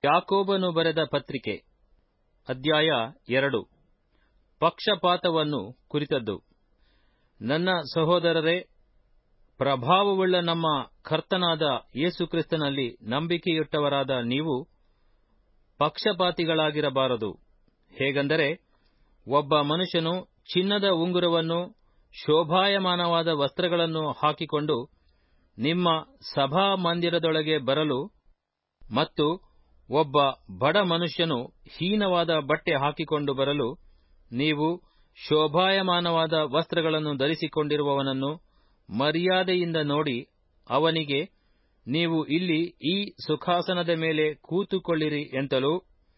ಯಾಕೋಬನು ಬರೆದ ಪತ್ರಿಕೆ ಅಧ್ಯಾಯ ಎರಡು ಪಕ್ಷಪಾತವನ್ನು ಕುರಿತದ್ದು ನನ್ನ ಸಹೋದರರೇ ಪ್ರಭಾವವುಳ್ಳ ನಮ್ಮ ಕರ್ತನಾದ ಯೇಸುಕ್ರಿಸ್ತನಲ್ಲಿ ನಂಬಿಕೆಯಿಟ್ಟವರಾದ ನೀವು ಪಕ್ಷಪಾತಿಗಳಾಗಿರಬಾರದು ಹೇಗೆಂದರೆ ಒಬ್ಬ ಮನುಷ್ಯನು ಚಿನ್ನದ ಉಂಗುರವನ್ನು ಶೋಭಾಯಮಾನವಾದ ವಸ್ತ್ರಗಳನ್ನು ಹಾಕಿಕೊಂಡು ನಿಮ್ಮ ಸಭಾಮಂದಿರದೊಳಗೆ ಬರಲು ಮತ್ತು ಒಬ್ಬ ಬಡ ಮನುಷ್ಯನು ಹೀನವಾದ ಬಟ್ಟೆ ಹಾಕಿಕೊಂಡು ಬರಲು ನೀವು ಶೋಭಾಯಮಾನವಾದ ವಸ್ತ್ರಗಳನ್ನು ಧರಿಸಿಕೊಂಡಿರುವವನನ್ನು ಮರ್ಯಾದೆಯಿಂದ ನೋಡಿ ಅವನಿಗೆ ನೀವು ಇಲ್ಲಿ ಈ ಸುಖಾಸನದ ಮೇಲೆ ಕೂತುಕೊಳ್ಳಿರಿ ಎಂತಲೂ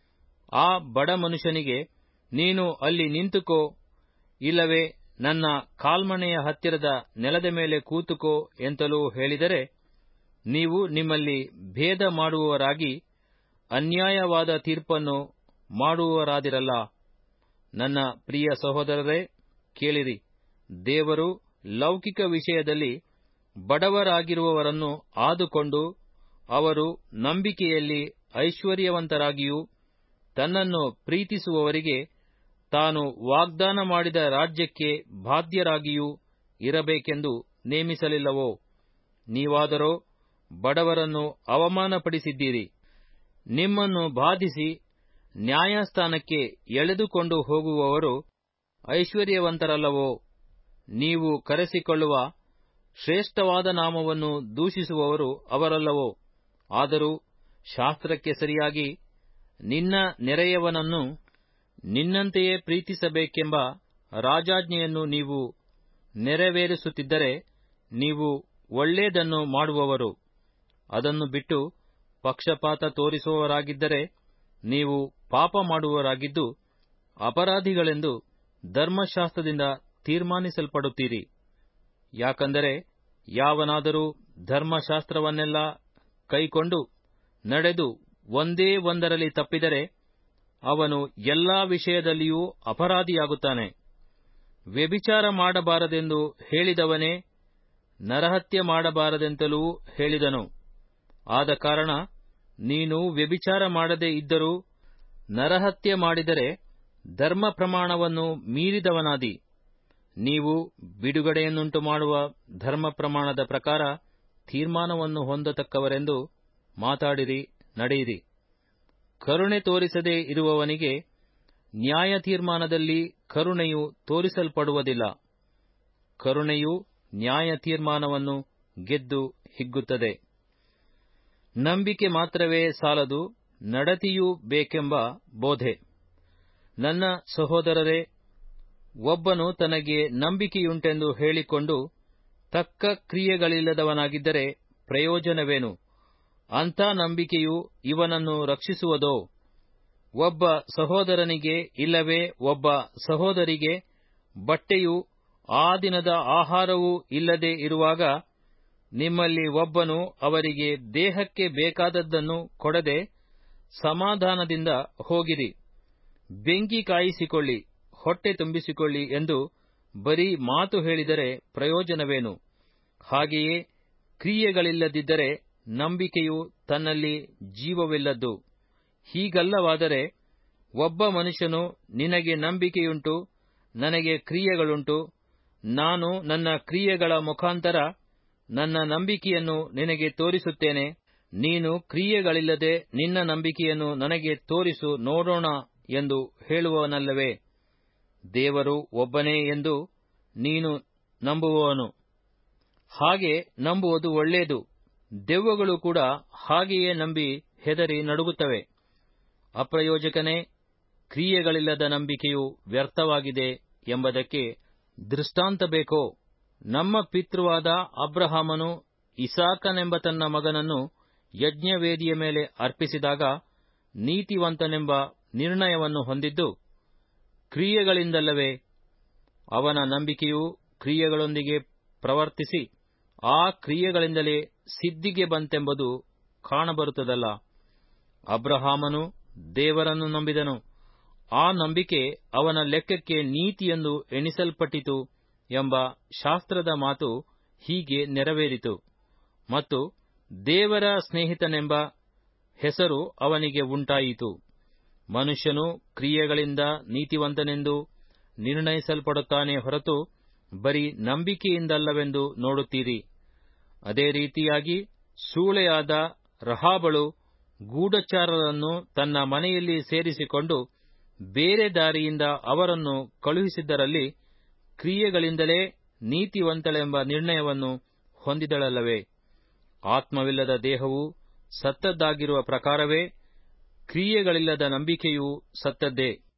ಆ ಬಡ ಮನುಷ್ಯನಿಗೆ ನೀನು ಅಲ್ಲಿ ನಿಂತುಕೋ ಇಲ್ಲವೇ ನನ್ನ ಕಾಲ್ಮಣೆಯ ಹತ್ತಿರದ ನೆಲದ ಮೇಲೆ ಕೂತುಕೋ ಎಂತಲೂ ಹೇಳಿದರೆ ನೀವು ನಿಮ್ಮಲ್ಲಿ ಭೇದ ಮಾಡುವವರಾಗಿ ಅನ್ಯಾಯವಾದ ತೀರ್ಪನ್ನು ಮಾಡುವವರಾದಿರಲ್ಲ ನನ್ನ ಪ್ರಿಯ ಸಹೋದರರೇ ಕೇಳಿರಿ ದೇವರು ಲೌಕಿಕ ವಿಷಯದಲ್ಲಿ ಬಡವರಾಗಿರುವವರನ್ನು ಆದುಕೊಂಡು ಅವರು ನಂಬಿಕೆಯಲ್ಲಿ ಐಶ್ವರ್ಯವಂತರಾಗಿಯೂ ತನ್ನನ್ನು ಪ್ರೀತಿಸುವವರಿಗೆ ತಾನು ವಾಗ್ದಾನ ಮಾಡಿದ ರಾಜ್ಯಕ್ಕೆ ಬಾಧ್ಯರಾಗಿಯೂ ಇರಬೇಕೆಂದು ನೇಮಿಸಲಿಲ್ಲವೋ ನೀವಾದರೋ ಬಡವರನ್ನು ಅವಮಾನಪಡಿಸಿದ್ದೀರಿ ನಿಮ್ಮನ್ನು ಬಾಧಿಸಿ ನ್ಯಾಯಸ್ಥಾನಕ್ಕೆ ಎಳೆದುಕೊಂಡು ಹೋಗುವವರು ಐಶ್ವರ್ಯವಂತರಲ್ಲವೋ ನೀವು ಕರೆಸಿಕೊಳ್ಳುವ ಶ್ರೇಷ್ಠವಾದ ನಾಮವನ್ನು ದೂಷಿಸುವವರು ಅವರಲ್ಲವೋ ಆದರೂ ಶಾಸ್ತ್ರಕ್ಕೆ ಸರಿಯಾಗಿ ನಿನ್ನ ನೆರೆಯವನನ್ನು ನಿನ್ನಂತೆಯೇ ಪ್ರೀತಿಸಬೇಕೆಂಬ ರಾಜಾಜ್ಞೆಯನ್ನು ನೀವು ನೆರವೇರಿಸುತ್ತಿದ್ದರೆ ನೀವು ಒಳ್ಳೆಯದನ್ನು ಮಾಡುವವರು ಅದನ್ನು ಬಿಟ್ಟು ಪಕ್ಷಪಾತ ತೋರಿಸುವವರಾಗಿದ್ದರೆ ನೀವು ಪಾಪ ಮಾಡುವವರಾಗಿದ್ದು ಅಪರಾಧಿಗಳೆಂದು ಧರ್ಮಶಾಸ್ತ್ರದಿಂದ ತೀರ್ಮಾನಿಸಲ್ಪಡುತ್ತೀರಿ ಯಾಕಂದರೆ ಯಾವನಾದರೂ ಧರ್ಮಶಾಸ್ತ್ರವನ್ನೆಲ್ಲ ಕೈಕೊಂಡು ನಡೆದು ಒಂದೇ ಒಂದರಲ್ಲಿ ತಪ್ಪಿದರೆ ಅವನು ಎಲ್ಲಾ ವಿಷಯದಲ್ಲಿಯೂ ಅಪರಾಧಿಯಾಗುತ್ತಾನೆ ವ್ಯಭಿಚಾರ ಮಾಡಬಾರದೆಂದು ಹೇಳಿದವನೇ ನರಹತ್ಯೆ ಮಾಡಬಾರದೆಂತಲೂ ಹೇಳಿದನು ಆದ ಕಾರಣ ನೀನು ವ್ಯಭಿಚಾರ ಮಾಡದೇ ಇದ್ದರೂ ನರಹತ್ಯೆ ಮಾಡಿದರೆ ಧರ್ಮ ಪ್ರಮಾಣವನ್ನು ಮೀರಿದವನಾದಿ ನೀವು ಬಿಡುಗಡೆಯನ್ನುಂಟು ಮಾಡುವ ಧರ್ಮ ಪ್ರಮಾಣದ ಪ್ರಕಾರ ತೀರ್ಮಾನವನ್ನು ಹೊಂದತಕ್ಕವರೆಂದು ಮಾತಾಡಿರಿ ನಡೆಯಿರಿ ಕರುಣೆ ತೋರಿಸದೇ ಇರುವವನಿಗೆ ನ್ಯಾಯ ತೀರ್ಮಾನದಲ್ಲಿ ಕರುಣೆಯು ತೋರಿಸಲ್ಪಡುವುದಿಲ್ಲ ಕರುಣೆಯು ನ್ಯಾಯ ತೀರ್ಮಾನವನ್ನು ಗೆದ್ದು ಹಿಗ್ಗುತ್ತದೆ ನಂಬಿಕೆ ಮಾತ್ರವೇ ಸಾಲದು ನಡತೆಯೂ ಬೇಕೆಂಬ ಬೋಧೆ ನನ್ನ ಸಹೋದರರೇ ಒಬ್ಬನು ತನಗೆ ನಂಬಿಕೆಯುಂಟೆಂದು ಹೇಳಿಕೊಂಡು ತಕ್ಕ ಕ್ರಿಯೆಗಳಿಲ್ಲದವನಾಗಿದ್ದರೆ ಪ್ರಯೋಜನವೇನು ಅಂಥ ನಂಬಿಕೆಯು ಇವನನ್ನು ರಕ್ಷಿಸುವುದೋ ಒಬ್ಬ ಸಹೋದರನಿಗೆ ಇಲ್ಲವೇ ಒಬ್ಬ ಸಹೋದರಿಗೆ ಬಟ್ಟೆಯೂ ಆ ದಿನದ ಆಹಾರವೂ ಇಲ್ಲದೆ ಇರುವಾಗ ನಿಮ್ಮಲ್ಲಿ ಒಬ್ಬನು ಅವರಿಗೆ ದೇಹಕ್ಕೆ ಬೇಕಾದದ್ದನ್ನು ಕೊಡದೆ ಸಮಾಧಾನದಿಂದ ಹೋಗಿರಿ ಬೆಂಕಿ ಕಾಯಿಸಿಕೊಳ್ಳಿ ಹೊಟ್ಟೆ ತುಂಬಿಸಿಕೊಳ್ಳಿ ಎಂದು ಬರೀ ಮಾತು ಹೇಳಿದರೆ ಪ್ರಯೋಜನವೇನು ಹಾಗೆಯೇ ಕ್ರಿಯೆಗಳಿಲ್ಲದಿದ್ದರೆ ನಂಬಿಕೆಯು ತನ್ನಲ್ಲಿ ಜೀವವಿಲ್ಲದ್ದು ಹೀಗಲ್ಲವಾದರೆ ಒಬ್ಬ ಮನುಷ್ಯನು ನಿನಗೆ ನಂಬಿಕೆಯುಂಟು ನನಗೆ ಕ್ರಿಯೆಗಳುಂಟು ನಾನು ನನ್ನ ಕ್ರಿಯೆಗಳ ಮುಖಾಂತರ ನನ್ನ ನಂಬಿಕೆಯನ್ನು ನಿನಗೆ ತೋರಿಸುತ್ತೇನೆ ನೀನು ಕ್ರಿಯೆಗಳಿಲ್ಲದೆ ನಿನ್ನ ನಂಬಿಕೆಯನ್ನು ನನಗೆ ತೋರಿಸು ನೋಡೋಣ ಎಂದು ಹೇಳುವನಲ್ಲವೇ ದೇವರು ಒಬ್ಬನೇ ಎಂದು ನೀನು ನಂಬುವವನು ಹಾಗೆ ನಂಬುವುದು ಒಳ್ಳೆಯದು ದೆವ್ವಗಳು ಕೂಡ ಹಾಗೆಯೇ ನಂಬಿ ಹೆದರಿ ನಡುಗುತ್ತವೆ ಅಪ್ರಯೋಜಕನೇ ಕ್ರಿಯೆಗಳಿಲ್ಲದ ನಂಬಿಕೆಯು ವ್ಯರ್ಥವಾಗಿದೆ ಎಂಬುದಕ್ಕೆ ದೃಷ್ಟಾಂತ ಬೇಕೋ ನಮ್ಮ ಪಿತೃವಾದ ಅಬ್ರಹಾಮನು ಇಸಾಕನೆಂಬ ತನ್ನ ಮಗನನ್ನು ಯಜ್ಞವೇದಿಯ ಮೇಲೆ ಅರ್ಪಿಸಿದಾಗ ನೀತಿವಂತನೆಂಬ ನಿರ್ಣಯವನ್ನು ಹೊಂದಿದ್ದು ಕ್ರಿಯೆಗಳಿಂದಲ್ಲವೇ ಅವನ ನಂಬಿಕೆಯು ಕ್ರಿಯೆಗಳೊಂದಿಗೆ ಪ್ರವರ್ತಿಸಿ ಆ ಕ್ರಿಯೆಗಳಿಂದಲೇ ಸಿದ್ಧಿಗೆ ಬಂತೆಂಬುದು ಕಾಣಬರುತ್ತದಲ್ಲ ಅಬ್ರಹಾಮನು ದೇವರನ್ನು ನಂಬಿದನು ಆ ನಂಬಿಕೆ ಅವನ ಲೆಕ್ಕಕ್ಕೆ ನೀತಿಯೆಂದು ಎಣಿಸಲ್ಪಟ್ಟಿತು ಎಂಬ ಶಾಸ್ತ್ರದ ಮಾತು ಹೀಗೆ ನೆರವೇರಿತು ಮತ್ತು ದೇವರ ಸ್ನೇಹಿತನೆಂಬ ಹೆಸರು ಅವನಿಗೆ ಉಂಟಾಯಿತು ಮನುಷ್ಯನು ಕ್ರಿಯೆಗಳಿಂದ ನೀತಿವಂತನೆಂದು ನಿರ್ಣಯಿಸಲ್ಪಡುತ್ತಾನೆ ಹೊರತು ಬರೀ ನಂಬಿಕೆಯಿಂದಲ್ಲವೆಂದು ನೋಡುತ್ತೀರಿ ಅದೇ ರೀತಿಯಾಗಿ ಸೂಳೆಯಾದ ರಹಾಬಳು ಗೂಢಚಾರರನ್ನು ತನ್ನ ಮನೆಯಲ್ಲಿ ಸೇರಿಸಿಕೊಂಡು ಬೇರೆ ದಾರಿಯಿಂದ ಅವರನ್ನು ಕಳುಹಿಸಿದ್ದರಲ್ಲಿ ಕ್ರಿಯೆಗಳಿಂದಲೇ ನೀತಿವಂತಳೆಂಬ ನಿರ್ಣಯವನ್ನು ಹೊಂದಿದಳಲ್ಲವೇ ಆತ್ಮವಿಲ್ಲದ ದೇಹವು ಸತ್ತದ್ದಾಗಿರುವ ಪ್ರಕಾರವೇ ಕ್ರಿಯೆಗಳಿಲ್ಲದ ನಂಬಿಕೆಯೂ ಸತ್ತದ್ದೇ